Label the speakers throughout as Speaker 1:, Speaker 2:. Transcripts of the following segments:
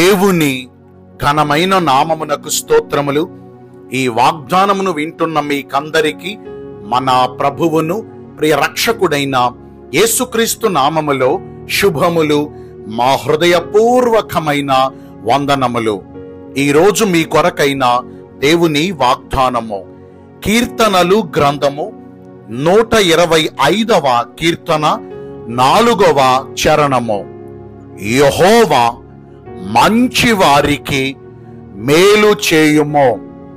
Speaker 1: దేవుని ఘనమైన నామమునకు స్తోత్రములు ఈ వాగ్దానమును వింటున్న మీకందరికీ మన ప్రభువును ప్రియ రక్షకుడైన యేసుక్రీస్తు నామములో శుభములు మా హృదయపూర్వకమైన వందనములు ఈరోజు మీ కొరకైన దేవుని వాగ్దానము కీర్తనలు గ్రంథము నూట ఇరవై ఐదవ కీర్తన నాలుగవ చరణము యహోవా మంచి వారికి మేలు చేయుమో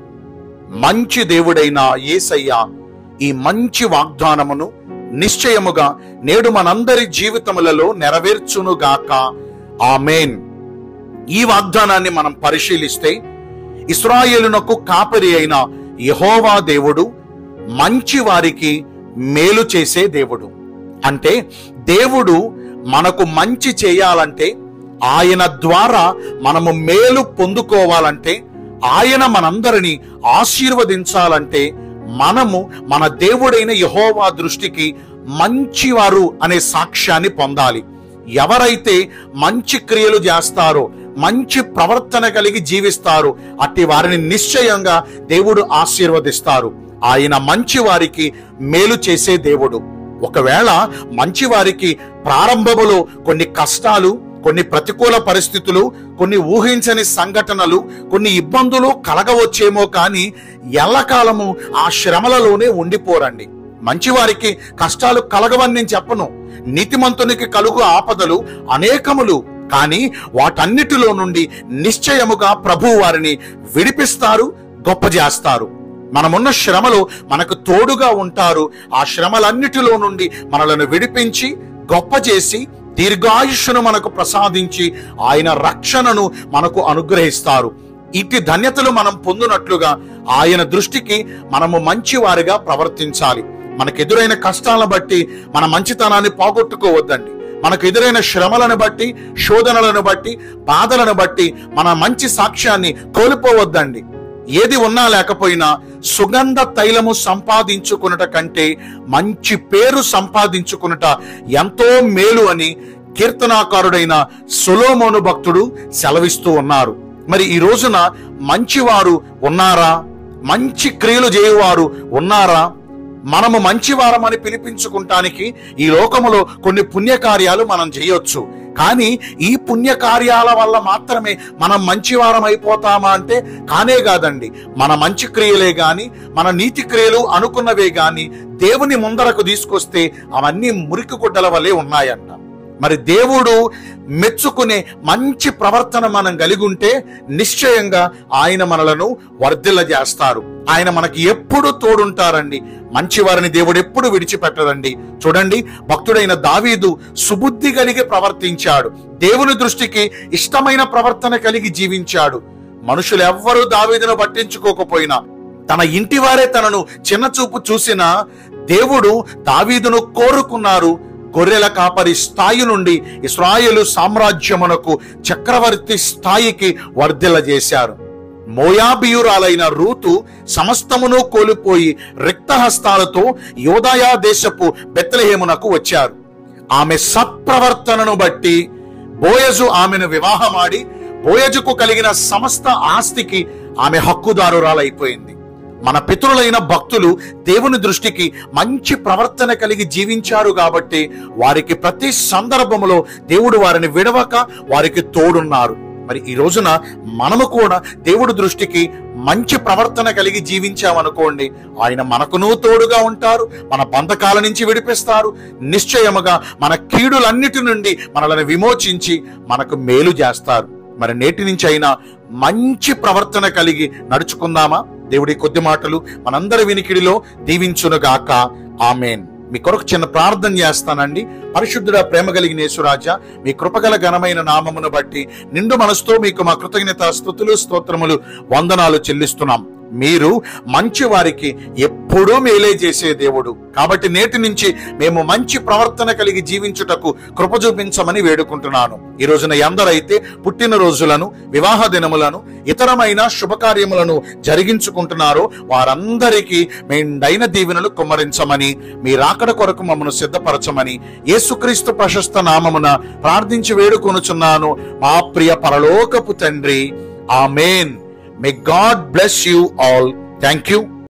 Speaker 1: మంచి దేవుడైన యేసయ్య ఈ మంచి వాగ్దానమును నిశ్చయముగా నేడు మనందరి జీవితములలో నెరవేర్చునుగాక ఆమెన్ ఈ వాగ్దానాన్ని మనం పరిశీలిస్తే ఇస్రాయేలునకు కాపరి అయిన యహోవా దేవుడు మంచి వారికి మేలు చేసే దేవుడు అంటే దేవుడు మనకు మంచి చేయాలంటే ఆయన ద్వారా మనము మేలు పొందుకోవాలంటే ఆయన మనందరినీ ఆశీర్వదించాలంటే మనము మన దేవుడైన యహోవా దృష్టికి మంచివారు అనే సాక్ష్యాన్ని పొందాలి ఎవరైతే మంచి క్రియలు చేస్తారో మంచి ప్రవర్తన కలిగి జీవిస్తారు అట్టి వారిని నిశ్చయంగా దేవుడు ఆశీర్వదిస్తారు ఆయన మంచి వారికి మేలు చేసే దేవుడు ఒకవేళ మంచి వారికి ప్రారంభములో కొన్ని కష్టాలు కొన్ని ప్రతికూల పరిస్థితులు కొన్ని ఊహించని సంఘటనలు కొన్ని ఇబ్బందులు కలగవచ్చేమో కానీ ఎల్లకాలము ఆ శ్రమలలోనే ఉండిపోరండి మంచివారికి కష్టాలు కలగవని నేను చెప్పను నీతిమంతునికి కలుగు ఆపదలు అనేకములు కానీ వాటన్నిటిలో నుండి నిశ్చయముగా ప్రభు వారిని విడిపిస్తారు గొప్ప చేస్తారు మనమున్న శ్రమలో మనకు తోడుగా ఉంటారు ఆ శ్రమలన్నిటిలో నుండి మనలను విడిపించి గొప్ప చేసి దీర్ఘాయుష్ను మనకు ప్రసాదించి ఆయన రక్షణను మనకు అనుగ్రహిస్తారు ఇట్టి ధన్యతలు మనం పొందినట్లుగా ఆయన దృష్టికి మనము మంచివారిగా ప్రవర్తించాలి మనకు ఎదురైన కష్టాలను బట్టి మన మంచితనాన్ని పోగొట్టుకోవద్దండి మనకు ఎదురైన శ్రమలను బట్టి శోధనలను బట్టి బాధలను బట్టి మన మంచి సాక్ష్యాన్ని కోల్పోవద్దండి ఏది ఉన్నా లేకపోయినా సుగంధ తైలము సంపాదించుకున్నట కంటే మంచి పేరు సంపాదించుకున్నట ఎంతో మేలు అని కీర్తనాకారుడైన సొలోమోను భక్తుడు సెలవిస్తూ ఉన్నారు మరి ఈ రోజున మంచివారు ఉన్నారా మంచి క్రియలు చేయవారు ఉన్నారా మనము మంచివారమని పిలిపించుకుంటానికి ఈ లోకములో కొన్ని పుణ్యకార్యాలు మనం చేయొచ్చు కానీ ఈ పుణ్యకార్యాల వల్ల మాత్రమే మనం మంచివారం అయిపోతామా అంటే కానే కాదండి మన మంచి క్రియలే గాని మన నీతి క్రియలు అనుకున్నవే గాని దేవుని ముందరకు తీసుకొస్తే అవన్నీ మురికి గుడ్డల వలె ఉన్నాయంట మరి దేవుడు మెచ్చుకునే మంచి ప్రవర్తన మనం కలిగి ఉంటే నిశ్చయంగా ఆయన మనలను వర్ధిల్ల చేస్తారు ఆయన మనకి ఎప్పుడు తోడుంటారండి మంచివారిని దేవుడు ఎప్పుడు విడిచిపెట్టదండి చూడండి భక్తుడైన దావీదు సుబుద్ధి కలిగి ప్రవర్తించాడు దేవుని దృష్టికి ఇష్టమైన ప్రవర్తన కలిగి జీవించాడు మనుషులు ఎవ్వరూ దావీదును పట్టించుకోకపోయినా తన ఇంటి వారే తనను చిన్న చూపు చూసిన దేవుడు దావీదును కోరుకున్నారు గొర్రెల కాపరి స్థాయి నుండి ఇస్రాయేలు సామ్రాజ్యమునకు చక్రవర్తి స్థాయికి వర్ధిల్ల చేశారు మోయాబియురాలైన రూతు సమస్తమును కోల్పోయి రిక్తహస్తాలతో యోదయా దేశపు బెత్లహేమునకు వచ్చారు ఆమె సత్ప్రవర్తనను బట్టి బోయజు ఆమెను వివాహమాడి బోయజుకు కలిగిన సమస్త ఆస్తికి ఆమె హక్కుదారురాలైపోయింది మన పితరులైన భక్తులు దేవుని దృష్టికి మంచి ప్రవర్తన కలిగి జీవించారు కాబట్టి వారికి ప్రతి సందర్భములో దేవుడు వారిని విడవక వారికి తోడున్నారు మరి ఈ రోజున మనము కూడా దేవుడి దృష్టికి మంచి ప్రవర్తన కలిగి జీవించామనుకోండి ఆయన మనకును తోడుగా ఉంటారు మన బంధకాల నుంచి విడిపిస్తారు నిశ్చయముగా మన కీడులన్నిటి నుండి మనలను విమోచించి మనకు మేలు చేస్తారు మరి నేటి నుంచి అయినా మంచి ప్రవర్తన కలిగి నడుచుకుందామా దేవుడి కొద్ది మాటలు మనందరి వినికిడిలో దీవించునుగాక ఆమెన్ మీ కొరకు చిన్న ప్రార్థన చేస్తానండి పరిశుద్ధుడ ప్రేమ కలిగిన యేసురాజా మీ కృపగల ఘనమైన నామమును బట్టి నిండు మనసుతో మీకు మా కృతజ్ఞత స్థుతులు స్తోత్రములు వందనాలు చెల్లిస్తున్నాం మీరు మంచి వారికి ఎప్పుడు ఎప్పుడూ మేలే చేసే దేవుడు కాబట్టి నేటి నుంచి మేము మంచి ప్రవర్తన కలిగి జీవించుటకు కృప చూపించమని వేడుకుంటున్నాను ఈ రోజున ఎందరైతే పుట్టినరోజులను వివాహ దినములను ఇతరమైన శుభకార్యములను జరిగించుకుంటున్నారో వారందరికీ మెండైన దీవెనలు కుమ్మరించమని మీ రాకడ కొరకు మమ్మను సిద్ధపరచమని యేసుక్రీస్తు ప్రశస్త నామమున ప్రార్థించి వేడుకొనుచున్నాను మా ప్రియ పరలోకపు తండ్రి amen may God bless you all thank you